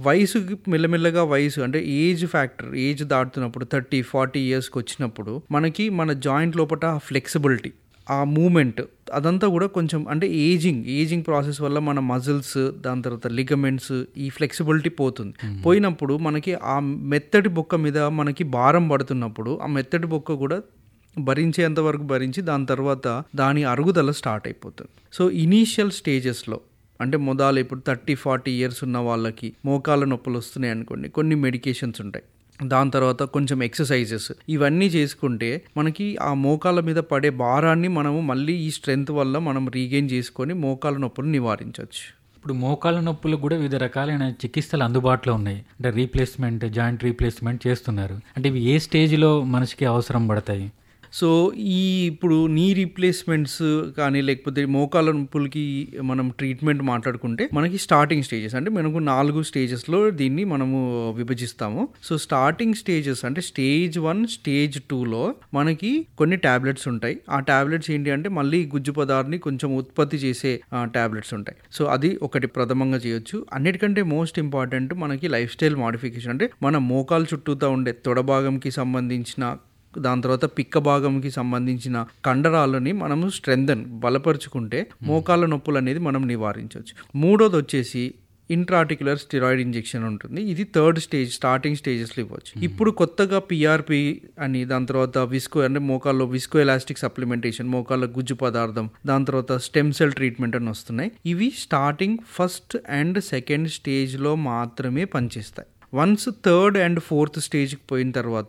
వయసుకి మెల్లమెల్లగా వయసు అంటే ఏజ్ ఫ్యాక్టర్ ఏజ్ దాటుతున్నప్పుడు థర్టీ ఫార్టీ ఇయర్స్కి వచ్చినప్పుడు మనకి మన జాయింట్ లోపల ఫ్లెక్సిబిలిటీ ఆ మూమెంట్ అదంతా కూడా కొంచెం అంటే ఏజింగ్ ఏజింగ్ ప్రాసెస్ వల్ల మన మజిల్స్ దాని తర్వాత లిగమెంట్స్ ఈ ఫ్లెక్సిబిలిటీ పోతుంది పోయినప్పుడు మనకి ఆ మెత్తటి బొక్క మీద మనకి భారం పడుతున్నప్పుడు ఆ మెత్తటి బొక్క కూడా భరించేంత వరకు భరించి దాని తర్వాత దాని అరుగుదల స్టార్ట్ అయిపోతుంది సో ఇనీషియల్ స్టేజెస్లో అంటే మొదలు ఇప్పుడు థర్టీ ఫార్టీ ఇయర్స్ ఉన్న వాళ్ళకి మోకాళ్ళ నొప్పులు వస్తున్నాయి అనుకోండి కొన్ని మెడికేషన్స్ ఉంటాయి దాని తర్వాత కొంచెం ఎక్సర్సైజెస్ ఇవన్నీ చేసుకుంటే మనకి ఆ మోకాళ్ళ మీద పడే భారాన్ని మనము మళ్ళీ ఈ స్ట్రెంగ్త్ వల్ల మనం రీగెయిన్ చేసుకొని మోకాళ్ళ నొప్పులు నివారించవచ్చు ఇప్పుడు మోకాళ్ళ నొప్పులకు కూడా వివిధ రకాలైన చికిత్సలు అందుబాటులో ఉన్నాయి అంటే రీప్లేస్మెంట్ జాయింట్ రీప్లేస్మెంట్ చేస్తున్నారు అంటే ఇవి ఏ స్టేజ్లో మనిషికి అవసరం పడతాయి సో ఈ ఇప్పుడు నీ రీప్లేస్మెంట్స్ కానీ లేకపోతే మోకాళ్ళ నొప్పులకి మనం ట్రీట్మెంట్ మాట్లాడుకుంటే మనకి స్టార్టింగ్ స్టేజెస్ అంటే మనకు నాలుగు స్టేజెస్లో దీన్ని మనము విభజిస్తాము సో స్టార్టింగ్ స్టేజెస్ అంటే స్టేజ్ వన్ స్టేజ్ టూలో మనకి కొన్ని టాబ్లెట్స్ ఉంటాయి ఆ టాబ్లెట్స్ ఏంటి అంటే మళ్ళీ గుజ్జు పదార్థాన్ని కొంచెం ఉత్పత్తి చేసే టాబ్లెట్స్ ఉంటాయి సో అది ఒకటి ప్రథమంగా చేయొచ్చు అన్నిటికంటే మోస్ట్ ఇంపార్టెంట్ మనకి లైఫ్ స్టైల్ మోడిఫికేషన్ అంటే మన మోకాలు చుట్టూతా ఉండే తొడ భాగంకి సంబంధించిన దాని తర్వాత పిక్క భాగంకి సంబంధించిన కండరాలని మనము స్ట్రెంథన్ బలపరుచుకుంటే మోకాళ్ళ నొప్పులు అనేది మనం నివారించవచ్చు మూడోది వచ్చేసి ఇంట్రాటిక్యులర్ స్టిరాయిడ్ ఇంజెక్షన్ ఉంటుంది ఇది థర్డ్ స్టేజ్ స్టార్టింగ్ స్టేజెస్లో ఇవ్వచ్చు ఇప్పుడు కొత్తగా పిఆర్పి అని దాని తర్వాత విస్కో అంటే మోకాల్లో విస్కో ఎలాస్టిక్ సప్లిమెంటేషన్ మోకాళ్ళ గుజ్జు పదార్థం దాని తర్వాత స్టెమ్ సెల్ ట్రీట్మెంట్ అని వస్తున్నాయి ఇవి స్టార్టింగ్ ఫస్ట్ అండ్ సెకండ్ స్టేజ్లో మాత్రమే పనిచేస్తాయి వన్స్ థర్డ్ అండ్ ఫోర్త్ స్టేజ్కి పోయిన తర్వాత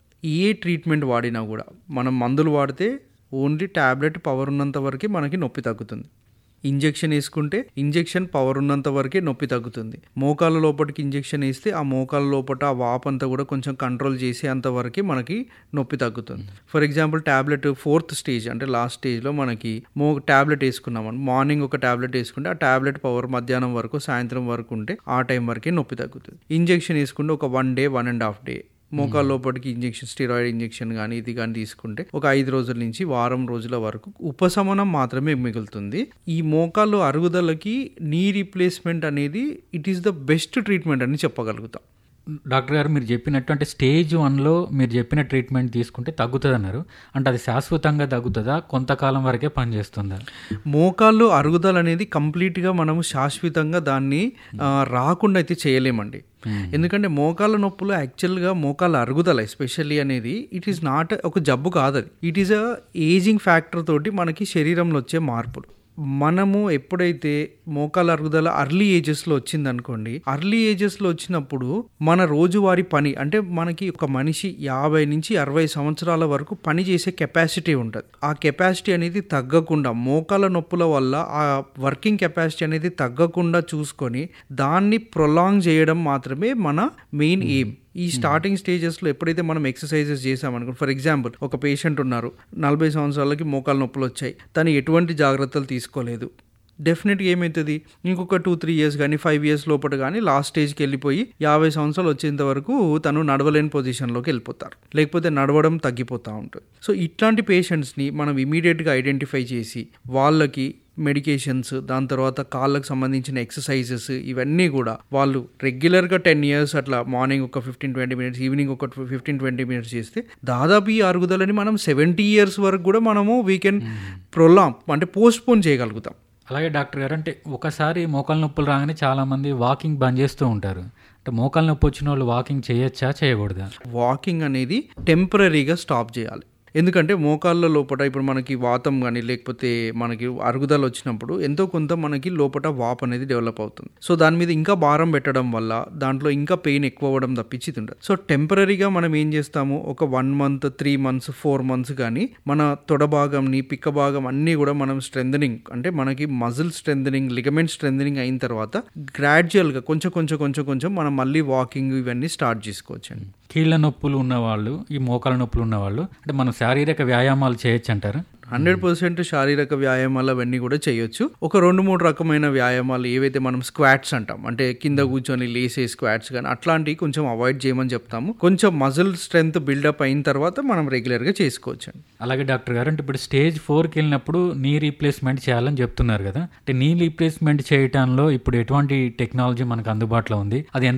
ఏ ట్రీట్మెంట్ వాడినా కూడా మనం మందులు వాడితే ఓన్లీ ట్యాబ్లెట్ పవర్ ఉన్నంత వరకే మనకి నొప్పి తగ్గుతుంది ఇంజెక్షన్ వేసుకుంటే ఇంజెక్షన్ పవర్ ఉన్నంత వరకే నొప్పి తగ్గుతుంది మోకాళ్ళ లోపలికి ఇంజెక్షన్ వేస్తే ఆ మోకాళ్ళ లోపల ఆ వాప్ అంతా కూడా కొంచెం కంట్రోల్ చేసే అంత వరకే మనకి నొప్పి తగ్గుతుంది for example tablet fourth stage అంటే లాస్ట్ స్టేజ్లో మనకి మో ట్యాబ్లెట్ వేసుకున్నాం మార్నింగ్ ఒక ట్యాబ్లెట్ వేసుకుంటే ఆ ట్యాబ్లెట్ పవర్ మధ్యాహ్నం వరకు సాయంత్రం వరకు ఉంటే ఆ టైం వరకే నొప్పి తగ్గుతుంది ఇంజెక్షన్ వేసుకుంటే ఒక one day one and half day మోకాళ్ళ లోపలికి ఇంజెక్షన్ స్టిరాయిడ్ ఇంజెక్షన్ కానీ ఇది కానీ తీసుకుంటే ఒక ఐదు రోజుల నుంచి వారం రోజుల వరకు ఉపశమనం మాత్రమే మిగులుతుంది ఈ మోకాళ్ళు అరుగుదలకి నీ రీప్లేస్మెంట్ అనేది it is the best treatment అని చెప్పగలుగుతాం డాక్టర్ గారు మీరు చెప్పినట్టు అంటే స్టేజ్ వన్లో మీరు చెప్పిన ట్రీట్మెంట్ తీసుకుంటే తగ్గుతుంది అన్నారు అంటే అది శాశ్వతంగా తగ్గుతుందా కొంతకాలం వరకే పనిచేస్తుందా మోకాళ్ళు అరుగుదల అనేది కంప్లీట్గా మనము శాశ్వతంగా దాన్ని ఆ, రాకుండా అయితే చేయలేమండి ఎందుకంటే మోకాళ్ళ నొప్పులు యాక్చువల్గా మోకాళ్ళ అరుగుదల ఎస్పెషల్లీ అనేది ఇట్ ఈస్ నాట్ ఒక జబ్బు కాదు అది it is a ageing factor తోటి మనకి శరీరంలో వచ్చే మార్పులు మనము ఎప్పుడైతే మోకాల అరుగుదల అర్లీ ఏజెస్లో వచ్చిందనుకోండి అర్లీ ఏజెస్లో వచ్చినప్పుడు మన రోజువారీ పని అంటే మనకి ఒక మనిషి యాభై నుంచి అరవై సంవత్సరాల వరకు పని చేసే కెపాసిటీ ఉంటుంది ఆ కెపాసిటీ అనేది తగ్గకుండా మోకాల నొప్పుల వల్ల ఆ వర్కింగ్ కెపాసిటీ అనేది తగ్గకుండా చూసుకొని దాన్ని ప్రొలాంగ్ చేయడం మాత్రమే మన మెయిన్ ఎయిమ్ ఈ స్టార్టింగ్ స్టేజెస్లో ఎప్పుడైతే మనం ఎక్సర్సైజెస్ చేసామనుకో ఫర్ ఎగ్జాంపుల్ ఒక పేషెంట్ ఉన్నారు నలభై సంవత్సరాలకి మోకాలు నొప్పులు వచ్చాయి తను ఎటువంటి జాగ్రత్తలు తీసుకోలేదు డెఫినెట్గా ఏమవుతుంది ఇంకొక టూ త్రీ ఇయర్స్ కానీ ఫైవ్ ఇయర్స్ లోపల కానీ లాస్ట్ స్టేజ్కి వెళ్ళిపోయి యాభై సంవత్సరాలు వచ్చేంత వరకు తను నడవలేని పొజిషన్లోకి వెళ్ళిపోతారు లేకపోతే నడవడం తగ్గిపోతూ ఉంటుంది సో ఇట్లాంటి పేషెంట్స్ని మనం ఇమీడియట్గా ఐడెంటిఫై చేసి వాళ్ళకి మెడికేషన్స్ దాని తర్వాత కాళ్ళకు సంబంధించిన ఎక్సర్సైజెస్ ఇవన్నీ కూడా వాళ్ళు రెగ్యులర్గా టెన్ ఇయర్స్ అట్లా మార్నింగ్ ఒక ఫిఫ్టీన్ ట్వంటీ మినిట్స్ ఈవినింగ్ ఒక ఫిఫ్టీన్ ట్వంటీ మినిట్స్ చేస్తే దాదాపు ఈ అరుగుదలని మనం సెవెంటీ ఇయర్స్ వరకు కూడా మనము వీ కెన్ ప్రొలాంగ్ అంటే పోస్ట్ పోన్ చేయగలుగుతాం అలాగే డాక్టర్ గారు అంటే ఒకసారి మోకాలు నొప్పులు రాగానే చాలామంది వాకింగ్ బంద్ చేస్తూ ఉంటారు అంటే మోకాలు నొప్పి వచ్చిన వాళ్ళు వాకింగ్ చేయొచ్చా చేయకూడదా వాకింగ్ అనేది టెంపరీగా స్టాప్ చేయాలి ఎందుకంటే మోకాళ్ళ లోపల ఇప్పుడు మనకి వాతం కానీ లేకపోతే మనకి అరుగుదల వచ్చినప్పుడు ఎంతో కొంత మనకి లోపల వాప్ అనేది డెవలప్ అవుతుంది సో దాని మీద ఇంకా భారం పెట్టడం వల్ల దాంట్లో ఇంకా పెయిన్ ఎక్కువ అవ్వడం తప్పించి ఇది ఉండదు సో టెంపరీగా మనం ఏం చేస్తాము ఒక one month three months four months కానీ మన తొడ భాగంని పిక్క భాగం అన్నీ కూడా మనం స్ట్రెంథనింగ్ అంటే మనకి మజిల్ స్ట్రెంథనింగ్ లిగమెంట్ స్ట్రెంథనింగ్ అయిన తర్వాత గ్రాడ్యువల్గా కొంచెం కొంచెం కొంచెం కొంచెం మనం మళ్ళీ వాకింగ్ ఇవన్నీ స్టార్ట్ చేసుకోవచ్చు అండి కీళ్ళ నొప్పులు ఉన్నవాళ్ళు ఈ మోకాల నొప్పులు ఉన్నవాళ్ళు అంటే మనం శారీరక వ్యాయామాలు చేయొచ్చు అంటారు హండ్రెడ్ పర్సెంట్ శారీరక వ్యాయామాలు అవన్నీ కూడా చేయొచ్చు ఒక రెండు మూడు రకమైన వ్యాయామాలు ఏవైతే మనం స్క్వాట్స్ అంటాం అంటే కింద కూర్చొని లేసే స్క్వాట్స్ కానీ అట్లాంటివి కొంచెం అవాయిడ్ చేయమని చెప్తాము కొంచెం మజిల్ స్ట్రెంగ్త్ బిల్డప్ అయిన తర్వాత మనం రెగ్యులర్గా చేసుకోవచ్చు అండి అలాగే డాక్టర్ గారు అంటే ఇప్పుడు స్టేజ్ ఫోర్కి వెళ్ళినప్పుడు నీ రీప్లేస్మెంట్ చేయాలని చెప్తున్నారు కదా అంటే నీ రీప్లేస్మెంట్ చేయటంలో ఇప్పుడు ఎటువంటి టెక్నాలజీ మనకు అందుబాటులో ఉంది అది ఎంత